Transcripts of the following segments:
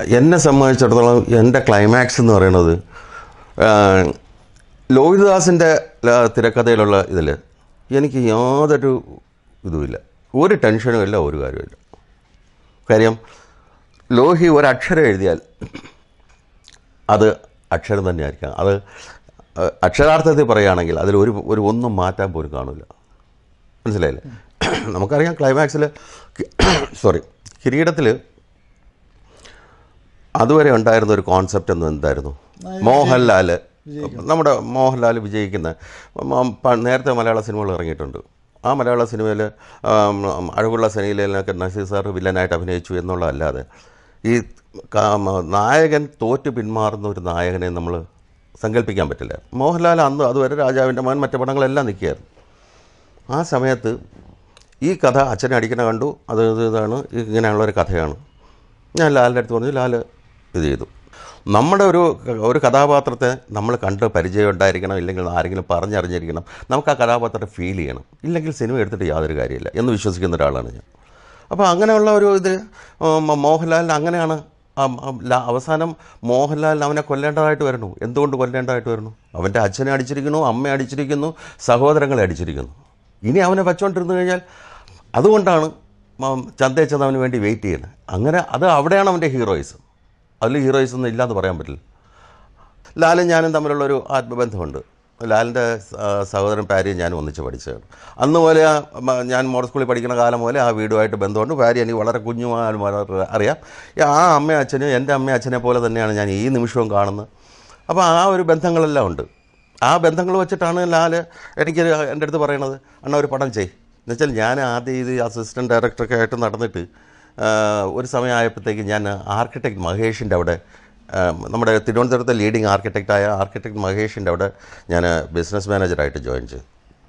എന്നെ സംബന്ധിച്ചിടത്തോളം എൻ്റെ ക്ലൈമാക്സ് എന്ന് പറയുന്നത് ആ, ലോഹിതദാസിൻ്റെ ല- തിരക്കഥയിലുള്ള ഇതിൽ എനിക്ക് യാതൊരു ഇതുമില്ല ഒരു ടെൻഷനും ഇല്ല ഒരു കാര്യമില്ല കാര്യം ലോഹി ഒരക്ഷരം എഴുതിയാൽ അത് അക്ഷരം തന്നെയായിരിക്കാം അത് അഹ്, അക്ഷരാർത്ഥത്തിൽ പറയുകയാണെങ്കിൽ അതിൽ ഒരു ഒരു ഒന്നും മാറ്റാൻ പോലും കാണില്ല മനസ്സിലായില്ലേ നമുക്കറിയാം ക്ലൈമാക്സിൽ സോറി കിരീടത്തിൽ അതുവരെ ഉണ്ടായിരുന്ന ഒരു കോൺസെപ്റ്റ് എന്ന് എന്തായിരുന്നു മോഹൻലാൽ നമ്മുടെ മോഹൻലാൽ വിജയിക്കുന്ന മ- പ- നേരത്തെ മലയാള സിനിമകൾ ഇറങ്ങിയിട്ടുണ്ട് ആ മലയാള സിനിമയിൽ അഴകുള്ള സനയിലൊക്കെ നസീർ സാർ വില്ലനായിട്ട് അഭിനയിച്ചു എന്നുള്ളതല്ലാതെ ഈ കാ- മ- നായകൻ തോറ്റ് പിന്മാറുന്ന ഒരു നായകനെ നമ്മൾ സങ്കല്പിക്കാൻ പറ്റില്ല മോഹൻലാൽ അന്ന് അതുവരെ രാജാവിൻ്റെ മകൻ മറ്റു പടങ്ങളെല്ലാം നിൽക്കുകയായിരുന്നു ആ സമയത്ത് ഈ കഥ അച്ഛനെ അടിക്കണ കണ്ടു അത് ഇത് ഇതാണ് ഇങ്ങനെയുള്ളൊരു കഥയാണ് ഞാൻ ലാലിൻ്റെ അടുത്ത് പറഞ്ഞു ലാൽ ഇത് ചെയ്തു നമ്മുടെ ഒരു ഒരു കഥാപാത്രത്തെ നമ്മൾ കണ്ട് പരിചയം ഉണ്ടായിരിക്കണം ഇല്ലെങ്കിൽ ആരെങ്കിലും പറഞ്ഞറിഞ്ഞിരിക്കണം നമുക്ക് ആ കഥാപാത്രത്തെ ഫീൽ ചെയ്യണം ഇല്ലെങ്കിൽ സിനിമ എടുത്തിട്ട് യാതൊരു കാര്യമില്ല എന്ന് വിശ്വസിക്കുന്ന ഒരാളാണ് ഞാൻ അപ്പോൾ അങ്ങനെയുള്ള ഒരു ഇത് ഉം, മോഹൻലാലിന് അങ്ങനെയാണ് ആ, ആ, ല- അവസാനം മോഹൻലാലിന് അവനെ കൊല്ലേണ്ടതായിട്ട് വരുന്നു എന്തുകൊണ്ട് കൊല്ലേണ്ടതായിട്ട് വരുന്നു അവൻ്റെ അച്ഛനെ അടിച്ചിരിക്കുന്നു അമ്മയെ അടിച്ചിരിക്കുന്നു സഹോദരങ്ങളെ അടിച്ചിരിക്കുന്നു ഇനി അവനെ വച്ചുകൊണ്ടിരുന്നു കഴിഞ്ഞാൽ അതുകൊണ്ടാണ് മ- ചന്തയച്ചത് അവന് വേണ്ടി വെയിറ്റ് ചെയ്യുന്നത് അങ്ങനെ അത് അവിടെയാണ് അവൻ്റെ ഹീറോയിസം അതിൽ ഹീറോയിസം ഒന്നും ഇല്ലാന്ന് പറയാൻ പറ്റില്ല ലാലും ഞാനും തമ്മിലുള്ളൊരു ആത്മബന്ധമുണ്ട് ലാലിൻ്റെ സഹോദരൻ പാരിയും ഞാനും ഒന്നിച്ച് പഠിച്ചതാണ് അന്ന് പോലെ ആ, മ- ഞാൻ മോഡൽ സ്കൂളിൽ പഠിക്കുന്ന കാലം പോലെ ആ വീടുമായിട്ട് ബന്ധമുണ്ട് പാരി എനിക്ക് വളരെ കുഞ്ഞുമാലും വളരെ അറിയാം ഈ ആ അമ്മയും അച്ഛനും എൻ്റെ അമ്മയും അച്ഛനെ പോലെ തന്നെയാണ് ഞാൻ ഈ നിമിഷവും കാണുന്നത് അപ്പോൾ ആ ഒരു ബന്ധങ്ങളെല്ലാം ഉണ്ട് ആ ബന്ധങ്ങൾ വെച്ചിട്ടാണ് ലാല് എനിക്ക് എൻ്റെ അടുത്ത് പറയണത് അണ്ണ ഒരു പടം ചെയ് എന്നുവെച്ചാൽ ഞാൻ ആദ്യം ഇത് അസിസ്റ്റൻറ്റ് ഡയറക്ടറൊക്കെ ആയിട്ട് നടന്നിട്ട് ആ, ഒരു സമയമായപ്പോഴത്തേക്ക് ഞാൻ ആർക്കിടെക്ട് മഹേഷിൻ്റെ അവിടെ ആ, നമ്മുടെ തിരുവനന്തപുരത്തെ ലീഡിങ് ആർക്കിടെക്റ്റായ ആർക്കിടെക്ട് മഹേഷിൻ്റെ അവിടെ ഞാൻ ബിസിനസ് മാനേജറായിട്ട് ജോയിൻ ചെയ്തു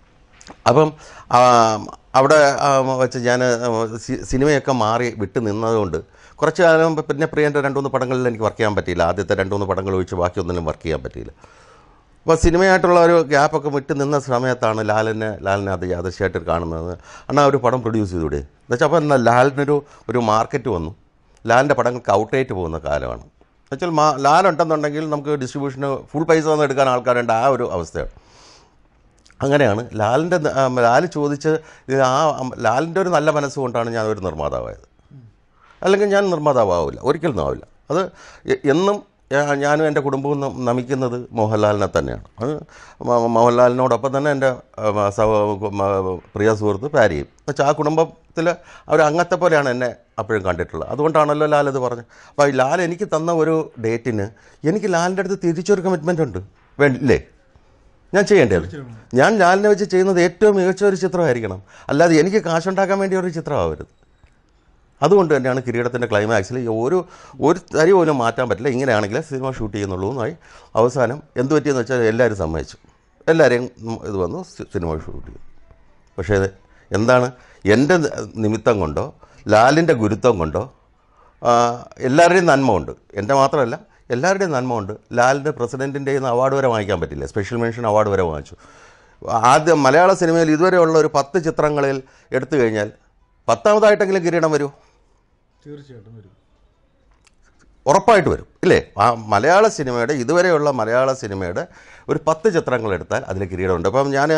അപ്പം ആ, അവിടെ ആ, വെച്ച് ഞാൻ സി- സിനിമയൊക്കെ മാറി വിട്ട് നിന്നതുകൊണ്ട് കുറച്ച് കാലം പിന്നെ പ്രിയൻ്റെ രണ്ട് മൂന്ന് പടങ്ങളിൽ എനിക്ക് വർക്ക് ചെയ്യാൻ പറ്റിയില്ല ആദ്യത്തെ രണ്ട് മൂന്ന് പടങ്ങൾ ഒഴിച്ച് ബാക്കിയൊന്നിലും വർക്ക് ചെയ്യാൻ പറ്റിയില്ല അപ്പോൾ സിനിമയായിട്ടുള്ള ഒരു ഗ്യാപ്പൊക്കെ വിട്ട് നിന്ന സമയത്താണ് ലാലിനെ ലാലിനെ അത് യാദൃശ്യമായിട്ട് കാണുന്നത് അണ്ണാ ഒരു പടം പ്രൊഡ്യൂസ് ചെയ്തൂടെ എന്നുവെച്ചാൽ അപ്പോൾ എന്നാൽ ലാലിനൊരു ഒരു മാർക്കറ്റ് വന്നു ലാലിൻ്റെ പടങ്ങൾക്ക് ഔട്ടേറ്റ് പോകുന്ന കാലമാണ് എന്നുവെച്ചാൽ മാ ലാലുണ്ടെന്നുണ്ടെങ്കിൽ നമുക്ക് ഡിസ്ട്രിബ്യൂഷന് ഫുൾ പൈസ ഒന്നും എടുക്കാൻ ആൾക്കാരുണ്ട് ആ ഒരു അവസ്ഥയാണ് അങ്ങനെയാണ് ലാലിൻ്റെ ന- ആ, ലാല് ചോദിച്ച് ഇത് ആ അം- ലാലിൻ്റെ ഒരു നല്ല മനസ്സുകൊണ്ടാണ് ഞാൻ ഒരു നിർമ്മാതാവായത് അല്ലെങ്കിൽ ഞാൻ നിർമ്മാതാവില്ല ഒരിക്കലും ആവില്ല അത് എ- എന്നും ഞാ- ഞാനും എൻ്റെ കുടുംബവും ന- നമിക്കുന്നത് മോഹൻലാലിനെ തന്നെയാണ് അത് മ- മോഹൻലാലിനോടൊപ്പം തന്നെ എൻ്റെ ആ, മ- സഹ- മ- പ്രിയ സുഹൃത്ത് പാരിയും എന്നുവെച്ചാൽ ആ കുടുംബത്തിൽ അവർ അങ്ങത്തെ പോലെയാണ് എന്നെ അപ്പോഴും കണ്ടിട്ടുള്ളത് അതുകൊണ്ടാണല്ലോ ലാൽ ഇത് പറഞ്ഞത് അപ്പോൾ ഈ ലാൽ എനിക്ക് തന്ന ഒരു ഡേറ്റിന് എനിക്ക് ലാലിൻ്റെ അടുത്ത് തിരിച്ചൊരു കമ്മിറ്റ്മെൻ്റ് ഉണ്ട് വേണ്ടില്ലേ ഞാൻ ചെയ്യേണ്ടത് ഞാൻ ലാലിനെ വെച്ച് ചെയ്യുന്നത് ഏറ്റവും മികച്ച ഒരു ചിത്രമായിരിക്കണം അല്ലാതെ എനിക്ക് കാശുണ്ടാക്കാൻ വേണ്ടി ഒരു ചിത്രമാവരുത് അതുകൊണ്ട് തന്നെയാണ് കിരീടത്തിൻ്റെ ക്ലൈമാക്സിൽ ഈ ഒരു ഒരു തരി പോലും മാറ്റാൻ പറ്റില്ല ഇങ്ങനെയാണെങ്കിൽ സിനിമ ഷൂട്ട് ചെയ്യുന്നുള്ളൂ എന്നായി അവസാനം എന്ത് പറ്റിയെന്ന് വെച്ചാൽ എല്ലാവരും സമ്മതിച്ചു എല്ലാവരെയും ഉം ഇത് വന്നു സി- സിനിമ ഷൂട്ട് ചെയ്തു പക്ഷേ ഇത് എന്താണ് എൻ്റെ നിമിത്തം കൊണ്ടോ ലാലിൻ്റെ ഗുരുത്വം കൊണ്ടോ ആ, എല്ലാവരുടെയും നന്മ ഉണ്ട് എൻ്റെ മാത്രമല്ല എല്ലാവരുടെയും നന്മ ഉണ്ട് ലാലിൻ്റെ പ്രസിഡൻറ്റിൻ്റെ അവാർഡ് വരെ വാങ്ങിക്കാൻ പറ്റില്ല സ്പെഷ്യൽ മെൻഷൻ അവാർഡ് വരെ വാങ്ങിച്ചു ആദ്യം മലയാള സിനിമയിൽ ഇതുവരെയുള്ള ഒരു പത്ത് ചിത്രങ്ങളിൽ എടുത്തു കഴിഞ്ഞാൽ പത്താമതായിട്ടെങ്കിലും കിരീടം വരൂ തീർച്ചയായിട്ടും വരും ഉറപ്പായിട്ട് വരും ഇല്ലേ ആ മലയാള സിനിമയുടെ ഇതുവരെയുള്ള മലയാള സിനിമയുടെ ഒരു പത്ത് ചിത്രങ്ങൾ എടുത്താൽ അതിൽ കിരീടമുണ്ട് അപ്പം ഞാൻ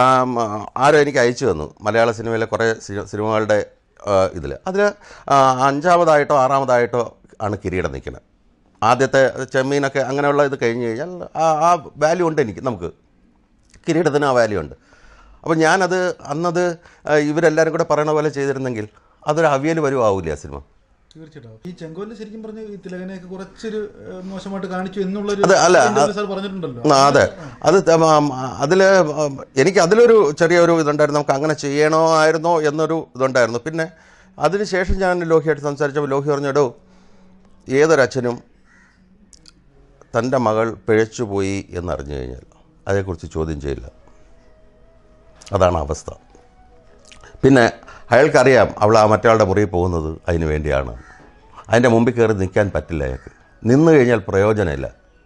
ആരോ എനിക്ക് അയച്ചു തന്നു മലയാള സിനിമയിലെ കുറേ സി- സിനിമകളുടെ ഇതിൽ അതിൽ അഞ്ചാമതായിട്ടോ ആറാമതായിട്ടോ ആണ് കിരീടം നിൽക്കുന്നത് ആദ്യത്തെ ചെമ്മീനൊക്കെ അങ്ങനെയുള്ള ഇത് കഴിഞ്ഞ് കഴിഞ്ഞാൽ ആ ആ വാല്യൂ ഉണ്ട് എനിക്ക് നമുക്ക് കിരീടത്തിന് ആ വാല്യൂ ഉണ്ട് അപ്പോൾ ഞാനത് അന്നത് ആ, ഇവരെല്ലാവരും കൂടെ പറയണ പോലെ ചെയ്തിരുന്നെങ്കിൽ അതൊരു അവിയൽ വരും ആവില്ല ആ സിനിമ തീർച്ചയായിട്ടും ഈ ചെങ്കോലിൽ ശരിക്കും പറഞ്ഞ ഈ തിലകനെയൊക്കെ കുറച്ചൊരു ഏഹ്, മോശമായിട്ട് കാണിച്ചു എന്നുള്ളൊരു അത് അല്ല, ഇന്റർവ്യൂ സാർ പറഞ്ഞിട്ടുണ്ടല്ലോ ആ, അതെ അത് അതിൽ എനിക്ക് അതിലൊരു ചെറിയൊരു ഇതുണ്ടായിരുന്നു നമുക്ക് അങ്ങനെ ചെയ്യണോ ആയിരുന്നോ എന്നൊരു ഇതുണ്ടായിരുന്നു പിന്നെ അതിനുശേഷം ഞാൻ ലോഹിയായിട്ട് സംസാരിച്ചപ്പോൾ ലോഹി പറഞ്ഞിടോ ഏതൊരച്ഛനും തൻ്റെ മകൾ പിഴച്ചുപോയി എന്നറിഞ്ഞു കഴിഞ്ഞാൽ അതേക്കുറിച്ച് ചോദ്യം ചെയ്യില്ല അതാണ് അവസ്ഥ പിന്നെ അയാൾക്കറിയാം അവൾ ആ മറ്റയാളുടെ മുറിയിൽ പോകുന്നത് അതിന് വേണ്ടിയാണ് അതിൻ്റെ മുമ്പിൽ കയറി നിൽക്കാൻ പറ്റില്ല അയാൾക്ക് നിന്ന് കഴിഞ്ഞാൽ പ്രയോജനമില്ല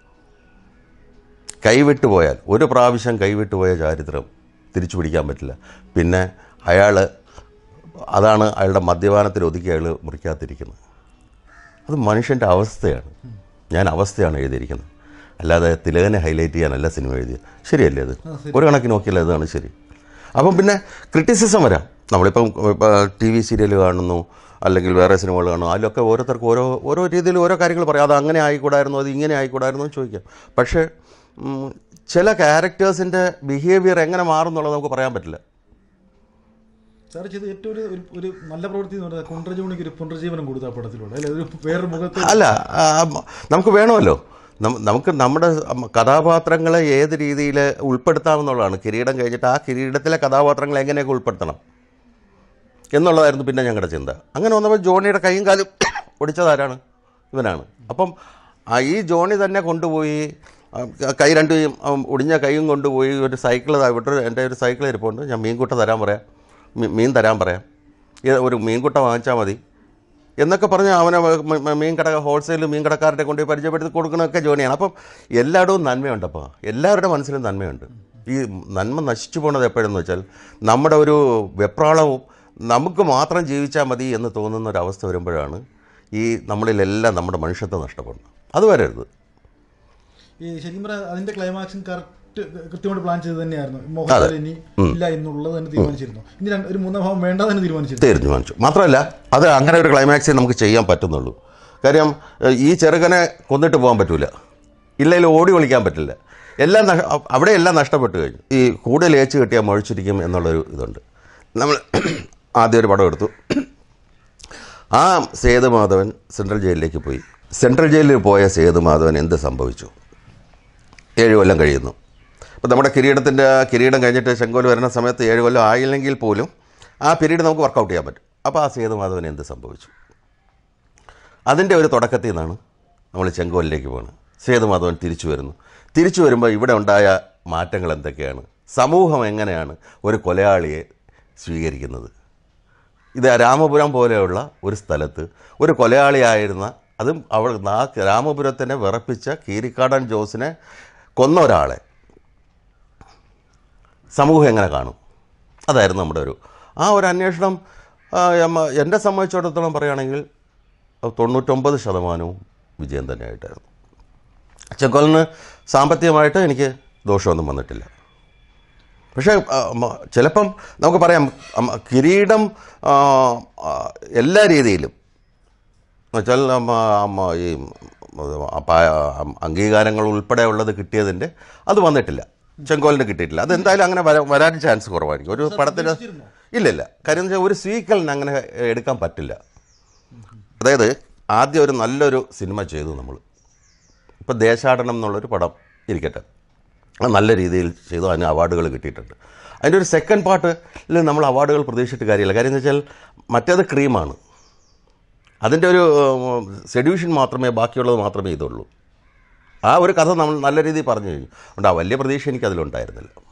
കൈവിട്ടു പോയാൽ ഒരു പ്രാവശ്യം കൈവിട്ടു പോയ ചാരിത്രം തിരിച്ചു പിടിക്കാൻ പറ്റില്ല പിന്നെ അയാൾ അതാണ് അയാളുടെ മദ്യപാനത്തിൽ ഒതുക്കി അയാൾ മുറിക്കാത്തിരിക്കുന്നത് അത് മനുഷ്യൻ്റെ അവസ്ഥയാണ് ഞാൻ അവസ്ഥയാണ് എഴുതിയിരിക്കുന്നത് അല്ലാതെ തിലകനെ ഹൈലൈറ്റ് ചെയ്യാനല്ല സിനിമ എഴുതിയത് ശരിയല്ലേ അത് ഒരു കണക്കിന് നോക്കിയാൽ അതാണ് ശരി അപ്പം പിന്നെ ക്രിറ്റിസിസം വരാം നമ്മളിപ്പം ടി വി സീരിയൽ കാണുന്നു അല്ലെങ്കിൽ വേറെ സിനിമകൾ കാണുന്നു അതിലൊക്കെ ഓരോരുത്തർക്കും ഓരോ ഓരോ രീതിയിൽ ഓരോ കാര്യങ്ങൾ പറയാം അത് അങ്ങനെ ആയിക്കൂടായിരുന്നു അത് ഇങ്ങനെ ആയിക്കൂടായിരുന്നു എന്ന് ചോദിക്കാം പക്ഷേ ഉം, ചില ക്യാരക്ടേഴ്സിൻ്റെ ബിഹേവിയർ എങ്ങനെ മാറും എന്നുള്ളത് നമുക്ക് പറയാൻ പറ്റില്ല സാർ ചെയ്ത് ഏറ്റവും ഒരു ഒരു- ഒരു നല്ല പ്രവൃത്തി എന്ന് പറഞ്ഞാൽ കുണ്ട്രജോണിക്ക് ഒരു പുനർജീവനം കൊടുത്ത ആ പടത്തിലൂടെ അല്ലെ ഒരു വേറൊരു മുഖത്ത് അല്ല ആ, മ- നമുക്ക് വേണമല്ലോ നം- നമുക്ക് നമ്മുടെ അം- കഥാപാത്രങ്ങളെ ഏത് രീതിയിൽ ഉൾപ്പെടുത്താമെന്നുള്ളതാണ് കിരീടം കഴിഞ്ഞിട്ട് ആ കിരീടത്തിലെ കഥാപാത്രങ്ങളെ എങ്ങനെയൊക്കെ ഉൾപ്പെടുത്തണം എന്നുള്ളതായിരുന്നു പിന്നെ ഞങ്ങളുടെ ചിന്ത അങ്ങനെ വന്നപ്പോൾ ജോണിയുടെ കൈയും കാലും ഒടിച്ചതാരാണ് ഇവനാണ് അപ്പം ആ ഈ ജോണി തന്നെ കൊണ്ടുപോയി ആ, കൈ രണ്ട് ഒടിഞ്ഞ കൈയും കൊണ്ടുപോയി ഒരു സൈക്കിൾ വിട്ട് എൻ്റെ ഒരു സൈക്കിൾ ഇരിപ്പുണ്ട് ഞാൻ മീൻകുട്ട തരാൻ പറയാം മീ- മീൻ തരാൻ പറയാം ഇത് ഒരു മീൻകുട്ട വാങ്ങിച്ചാൽ മതി എന്നൊക്കെ പറഞ്ഞ് അവനെ മ- മ- മീൻ കട ഹോൾസെയിൽ മീൻ കടക്കാരുടെ കൊണ്ട് പരിചയപ്പെടുത്തി കൊടുക്കണമൊക്കെ ജോണിയാണ് അപ്പം എല്ലായിടവും നന്മയുണ്ട് അപ്പോൾ എല്ലാവരുടെ മനസ്സിലും നന്മയുണ്ട് ഈ നന്മ നശിച്ചു പോണത് എപ്പോഴെന്ന് വെച്ചാൽ നമ്മുടെ ഒരു വെപ്രാളവും നമുക്ക് മാത്രം ജീവിച്ചാൽ മതി എന്ന് തോന്നുന്ന ഒരു അവസ്ഥ വരുമ്പോഴാണ് ഈ നമ്മളിലെല്ലാം നമ്മുടെ മനുഷ്യത്വം നഷ്ടപ്പെടുന്നത് അത് വരരുത് ഈ ശരിക്കും പറഞ്ഞാൽ അതിന്റെ ക്ലൈമാക്സും കറക്റ്റ് കൃത്യമായിട്ട് പ്ലാൻ ചെയ്ത് തന്നെയായിരുന്നു മോഹൻലാൽ ഇനി ഇല്ല എന്നുള്ളത് തന്നെ തീരുമാനിച്ചിരുന്നു ഇനി രണ്ട്- ഒരു മൂന്നാം ഭാവം വേണ്ട തന്നെ തീരുമാനിച്ചിരുന്നു തീരുമാനിച്ചു മാത്രമല്ല അത് അങ്ങനെ ഒരു ക്ലൈമാക്സേ നമുക്ക് ചെയ്യാൻ പറ്റുന്നുള്ളൂ കാര്യം ഏഹ്, ഈ ചെറുക്കനെ കൊന്നിട്ട് പോകാൻ പറ്റില്ല ഇല്ലെങ്കിൽ ഓടി ഒളിക്കാൻ പറ്റില്ല എല്ലാം നഷ- അവിടെ എല്ലാം നഷ്ടപ്പെട്ടു കഴിഞ്ഞു ഈ കൂടുതൽ ഏച്ച് കിട്ടിയാൽ മുഴിച്ചിരിക്കും എന്നുള്ളൊരു ഇതുണ്ട് നമ്മൾ ആദ്യം ഒരു പടം എടുത്തു ആ സേതുമാധവൻ സെൻട്രൽ ജയിലിലേക്ക് പോയി സെൻട്രൽ ജയിലിൽ പോയ സേതുമാധവൻ എന്ത് സംഭവിച്ചു ഏഴ് കൊല്ലം കഴിയുന്നു അപ്പോൾ നമ്മുടെ കിരീടത്തിൻ്റെ കിരീടം കഴിഞ്ഞിട്ട് ചെങ്കോൽ വരുന്ന സമയത്ത് ഏഴ് കൊല്ലം ആയില്ലെങ്കിൽ പോലും ആ പീരീഡ് നമുക്ക് വർക്കൗട്ട് ചെയ്യാൻ പറ്റും അപ്പോൾ ആ സേതുമാധവന് എന്ത് സംഭവിച്ചു അതിൻ്റെ ഒരു തുടക്കത്തിൽ നിന്നാണ് നമ്മൾ ചെങ്കോലിലേക്ക് പോകുന്നത് സേതുമാധവൻ തിരിച്ചു വരുന്നു തിരിച്ചു വരുമ്പോൾ ഇവിടെ ഉണ്ടായ മാറ്റങ്ങൾ എന്തൊക്കെയാണ് സമൂഹം എങ്ങനെയാണ് ഒരു കൊലയാളിയെ സ്വീകരിക്കുന്നത് ഇത് രാമപുരം പോലെയുള്ള ഒരു സ്ഥലത്ത് ഒരു കൊലയാളിയായിരുന്ന അതും അവൾ ആ രാമപുരത്തിനെ വിറപ്പിച്ച കീരിക്കാടൻ ജോസിനെ കൊന്ന ഒരാളെ സമൂഹം എങ്ങനെ കാണും അതായിരുന്നു നമ്മുടെ ഒരു ആ ഒരു അന്വേഷണം ആ, എമ്മ- എന്നെ സംബന്ധിച്ചിടത്തോളം പറയുകയാണെങ്കിൽ അത് തൊണ്ണൂറ്റൊമ്പത് ശതമാനവും വിജയം തന്നെയായിട്ടായിരുന്നു ചെക്കോലിന് സാമ്പത്തികമായിട്ട് എനിക്ക് ദോഷമൊന്നും വന്നിട്ടില്ല പക്ഷേ ആ, മ- ചിലപ്പം നമുക്ക് പറയാം അമ്മ, കിരീടം ആ, ആ, എല്ലാ രീതിയിലും എന്നുവെച്ചാൽ അമ്മ, അമ്മ, ഈ പ- അംഗീകാരങ്ങൾ ഉൾപ്പെടെ ഉള്ളത് കിട്ടിയതിൻ്റെ അത് വന്നിട്ടില്ല ചെങ്കോലിന് കിട്ടിയിട്ടില്ല അതെന്തായാലും അങ്ങനെ വരാ- വരാൻ ചാൻസ് കുറവായിരിക്കും ഒരു പടത്തിന് പ്രതീക്ഷിച്ചിരുന്നോ? ഇല്ല ഇല്ല കാര്യം എന്ന് വെച്ചാൽ ഒരു സീക്വലിന് അങ്ങനെ എടുക്കാൻ പറ്റില്ല അതായത് ആദ്യം ഒരു നല്ലൊരു സിനിമ ചെയ്തു നമ്മൾ ഇപ്പോൾ ദേശാടനം എന്നുള്ളൊരു പടം ഇരിക്കട്ടെ അത് നല്ല രീതിയിൽ ചെയ്തു അതിന് അവാർഡുകൾ കിട്ടിയിട്ടുണ്ട് അതിൻ്റെ ഒരു സെക്കൻഡ് പാർട്ടിൽ നമ്മൾ അവാർഡുകൾ പ്രതീക്ഷിച്ചിട്ട് കാര്യമില്ല കാര്യം എന്ന് വെച്ചാൽ മറ്റേത് ക്രീമാണ് അതിൻ്റെ ഒരു സെഡ്യൂഷൻ മാത്രമേ ബാക്കിയുള്ളത് മാത്രമേ ഇതുള്ളൂ ആ ഒരു കഥ നമ്മൾ നല്ല രീതിയിൽ പറഞ്ഞു കഴിഞ്ഞു അതുകൊണ്ട് ആ വലിയ പ്രതീക്ഷ എനിക്ക് അതിലുണ്ടായിരുന്നില്ല